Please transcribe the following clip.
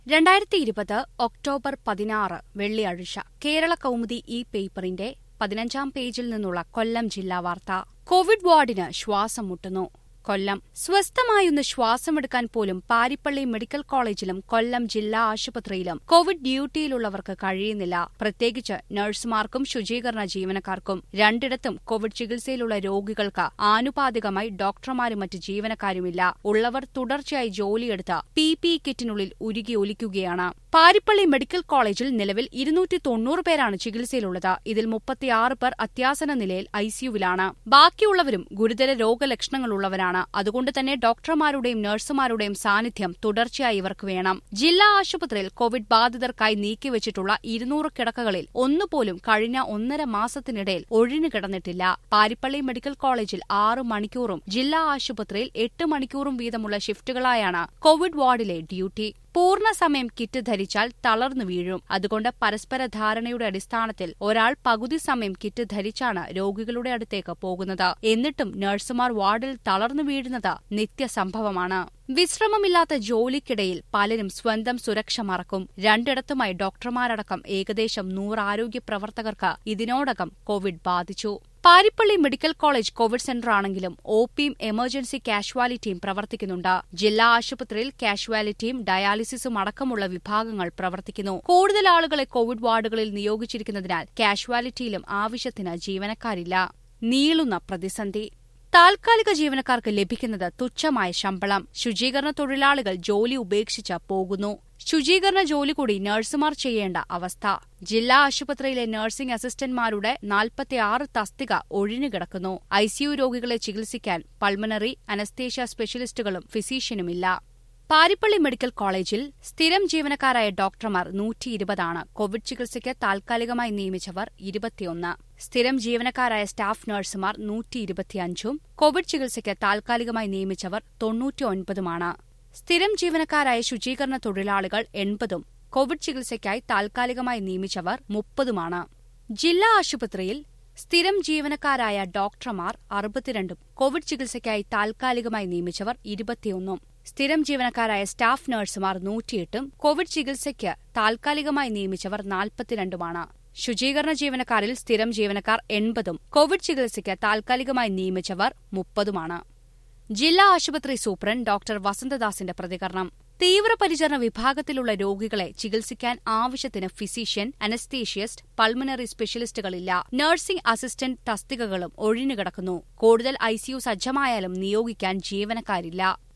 രണ്ടായിരത്തി ഇരുപത് ഒക്ടോബർ പതിനാറ് വെള്ളിയാഴ്ച കേരള കൗമുദി ഈ പേപ്പറിന്റെ പതിനഞ്ചാം പേജിൽ നിന്നുള്ള കൊല്ലം ജില്ലാ വാർത്ത കോവിഡ് വാർഡിന് ശ്വാസം മുട്ടുന്നു കൊല്ലം സ്വസ്ഥമായൊന്ന് ശ്വാസമെടുക്കാൻ പോലും പാരിപ്പള്ളി മെഡിക്കൽ കോളേജിലും കൊല്ലം ജില്ലാ ആശുപത്രിയിലും കോവിഡ് ഡ്യൂട്ടിയിലുള്ളവർക്ക് കഴിയുന്നില്ല പ്രത്യേകിച്ച് നഴ്സുമാർക്കും ശുചീകരണ ജീവനക്കാർക്കും രണ്ടിടത്തും കോവിഡ് ചികിത്സയിലുള്ള രോഗികൾക്ക് ആനുപാതികമായി ഡോക്ടർമാരും മറ്റ് ജീവനക്കാരുമില്ല ഉള്ളവർ തുടർച്ചയായി ജോലിയെടുത്ത് പി പി കിറ്റിനുള്ളിൽ ഉരുകി ഒലിക്കുകയാണ് പാരിപ്പള്ളി മെഡിക്കൽ കോളേജിൽ നിലവിൽ ഇരുന്നൂറ്റി തൊണ്ണൂറ് പേരാണ് ചികിത്സയിലുള്ളത് ഇതിൽ മുപ്പത്തിയാറ് പേർ അത്യാസന നിലയിൽ ഐസിയുവിലാണ് ബാക്കിയുള്ളവരും ഗുരുതര രോഗലക്ഷണങ്ങളുള്ളവരാണ് അതുകൊണ്ട് തന്നെ ഡോക്ടർമാരുടെയും നഴ്സുമാരുടെയും സാന്നിധ്യം തുടർച്ചയായി ഇവർക്ക് വേണം ജില്ലാ ആശുപത്രിയിൽ കോവിഡ് ബാധിതർക്കായി നീക്കിവച്ചിട്ടുള്ള ഇരുന്നൂറ് കിടക്കകളിൽ ഒന്നുപോലും കഴിഞ്ഞ ഒന്നര മാസത്തിനിടയിൽ ഒഴിഞ്ഞുകിടന്നിട്ടില്ല പാരിപ്പള്ളി മെഡിക്കൽ കോളേജിൽ ആറ് മണിക്കൂറും ജില്ലാ ആശുപത്രിയിൽ എട്ട് മണിക്കൂറും വീതമുള്ള ഷിഫ്റ്റുകളായാണ് കോവിഡ് വാർഡിലെ ഡ്യൂട്ടി പൂർണ്ണസമയം കിറ്റ് ധരിച്ചാൽ തളർന്നു വീഴും അതുകൊണ്ട് പരസ്പര ധാരണയുടെ അടിസ്ഥാനത്തിൽ ഒരാൾ പകുതി സമയം കിറ്റ് ധരിച്ചാണ് രോഗികളുടെ അടുത്തേക്ക് പോകുന്നത് എന്നിട്ടും നഴ്സുമാർ വാർഡിൽ തളർന്നു വീഴുന്നത് നിത്യസംഭവമാണ് വിശ്രമമില്ലാത്ത ജോലിക്കിടയിൽ പലരും സ്വന്തം സുരക്ഷ മറക്കും രണ്ടിടത്തുമായി ഡോക്ടർമാരടക്കം ഏകദേശം നൂറ് ആരോഗ്യ പ്രവർത്തകർക്ക് ഇതിനോടകം കോവിഡ് ബാധിച്ചു പാരിപ്പള്ളി മെഡിക്കൽ കോളേജ് കോവിഡ് സെന്ററാണെങ്കിലും ഒ പിയും എമർജൻസി കാഷ്വാലിറ്റിയും പ്രവർത്തിക്കുന്നുണ്ട് ജില്ലാ ആശുപത്രിയിൽ കാഷ്വാലിറ്റിയും ഡയാലിസിസും അടക്കമുള്ള വിഭാഗങ്ങൾ പ്രവർത്തിക്കുന്നു കൂടുതൽ ആളുകളെ കോവിഡ് വാർഡുകളിൽ നിയോഗിച്ചിരിക്കുന്നതിനാൽ കാഷ്വാലിറ്റിയിലും ആവശ്യത്തിന് ജീവനക്കാരില്ല നീളുന്ന പ്രതിസന്ധി താൽക്കാലിക ജീവനക്കാർക്ക് ലഭിക്കുന്നത് തുച്ഛമായ ശമ്പളം ശുചീകരണ തൊഴിലാളികൾ ജോലി ഉപേക്ഷിച്ച് പോകുന്നു ശുചീകരണ ജോലി കൂടി നഴ്സുമാർ ചെയ്യേണ്ട അവസ്ഥ ജില്ലാ ആശുപത്രിയിലെ നഴ്സിംഗ് അസിസ്റ്റന്റ്മാരുടെ നാൽപ്പത്തിയാറ് തസ്തിക ഒഴിഞ്ഞുകിടക്കുന്നു ഐസിയു രോഗികളെ ചികിത്സിക്കാൻ പൾമണറി അനസ്തേഷ്യ സ്പെഷ്യലിസ്റ്റുകളും ഫിസീഷ്യനുമില്ല പാരിപ്പള്ളി മെഡിക്കൽ കോളേജിൽ സ്ഥിരം ജീവനക്കാരായ ഡോക്ടർമാർ നൂറ്റി ഇരുപതാണ് കോവിഡ് ചികിത്സയ്ക്ക് താൽക്കാലികമായി നിയമിച്ചവർ ഇരുപത്തിയൊന്ന് സ്ഥിരം ജീവനക്കാരായ സ്റ്റാഫ് നഴ്സുമാർ നൂറ്റി ഇരുപത്തിയഞ്ചും കോവിഡ് ചികിത്സയ്ക്ക് താൽക്കാലികമായി നിയമിച്ചവർ തൊണ്ണൂറ്റിയൊൻപതുമാണ് സ്ഥിരം ജീവനക്കാരായ ശുചീകരണ തൊഴിലാളികൾ എൺപതും കോവിഡ് ചികിത്സയ്ക്കായി താൽക്കാലികമായി നിയമിച്ചവർ മുപ്പതുമാണ് ജില്ലാ ആശുപത്രിയിൽ സ്ഥിരം ജീവനക്കാരായ ഡോക്ടർമാർ അറുപത്തിരണ്ടും കോവിഡ് ചികിത്സയ്ക്കായി താൽക്കാലികമായി നിയമിച്ചവർ ഇരുപത്തിയൊന്നും സ്ഥിരം ജീവനക്കാരായ സ്റ്റാഫ് നഴ്സുമാർ നൂറ്റിയെട്ടും കോവിഡ് ചികിത്സയ്ക്ക് താൽക്കാലികമായി നിയമിച്ചവർ നാൽപ്പത്തിരണ്ടുമാണ് ശുചീകരണ ജീവനക്കാരിൽ സ്ഥിരം ജീവനക്കാർ എൺപതും കോവിഡ് ചികിത്സയ്ക്ക് താൽക്കാലികമായി നിയമിച്ചവർ മുപ്പതുമാണ് ജില്ലാ ആശുപത്രി സൂപ്രണ്ട് ഡോക്ടർ വസന്തദാസിന്റെ പ്രതികരണം തീവ്രപരിചരണ വിഭാഗത്തിലുള്ള രോഗികളെ ചികിത്സിക്കാൻ ആവശ്യത്തിന് ഫിസീഷ്യൻ അനസ്തീഷ്യസ്റ്റ് പൾമണറി സ്പെഷ്യലിസ്റ്റുകളില്ല നഴ്സിംഗ് അസിസ്റ്റന്റ് തസ്തികകളും ഒഴിഞ്ഞുകിടക്കുന്നു കൂടുതൽ ഐസിയു സജ്ജമായാലും നിയോഗിക്കാൻ ജീവനക്കാരില്ല